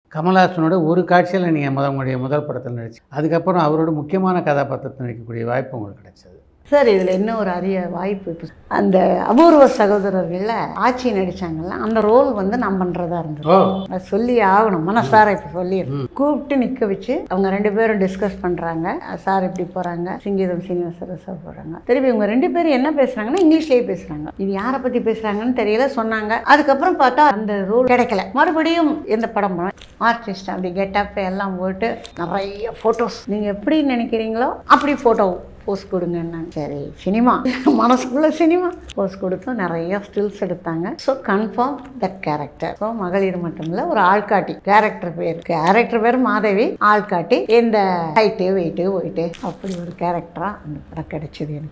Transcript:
கமல்ஹாசனோட ஒரு காட்சியில் நீங்கள் முத உங்களுடைய முதல் படத்தில் நடிச்சு அதுக்கப்புறம் அவரோட முக்கியமான கதாபாத்திரத்தில் நடிக்கக்கூடிய வாய்ப்பு உங்களுக்கு கிடைச்சது சார் இதில் இன்னும் ஒரு அரிய வாய்ப்பு இப்போ அந்த அபூர்வ சகோதரர்களில் ஆட்சி நடித்தாங்கல்ல அந்த ரோல் வந்து நான் பண்ணுறதா இருந்தது ஓ அது சொல்லி ஆகணும் மனசார இப்போ சொல்லிடுறேன் கூப்பிட்டு நிற்க வச்சு அவங்க ரெண்டு பேரும் டிஸ்கஸ் பண்ணுறாங்க சார் இப்படி போகிறாங்க சிங்கீதம் சீனிவாசர் சார் போகிறாங்க திருப்பி இவங்க ரெண்டு பேரும் என்ன பேசுகிறாங்கன்னா இங்கிலீஷ்லேயே பேசுகிறாங்க இது யாரை பற்றி பேசுகிறாங்கன்னு தெரியல சொன்னாங்க அதுக்கப்புறம் பார்த்தா அந்த ரோல் கிடைக்கல மறுபடியும் எந்த படம் போனோம் ஆர்டிஸ்ட் அப்படி கெட்டப் எல்லாம் போட்டு நிறைய ஃபோட்டோஸ் நீங்கள் எப்படி நினைக்கிறீங்களோ அப்படி ஃபோட்டோ போஸ் கொடுங்கன்னாங்க சரி சினிமா மனசுக்குள்ள சினிமா போஸ் கொடுத்து நிறைய ஸ்டில்ஸ் எடுத்தாங்க so confirm that character so Magalir Mattum இல்லை ஒரு ஆள்காட்டி கேரக்டர் பேர் கேரக்டர் பேர் மாதவி ஆள்காட்டி இந்த ஹைட்டு வெயிட்டு ஒயிட்டு அப்படி ஒரு கேரக்டராக அந்த படம் கிடைச்சது எனக்கு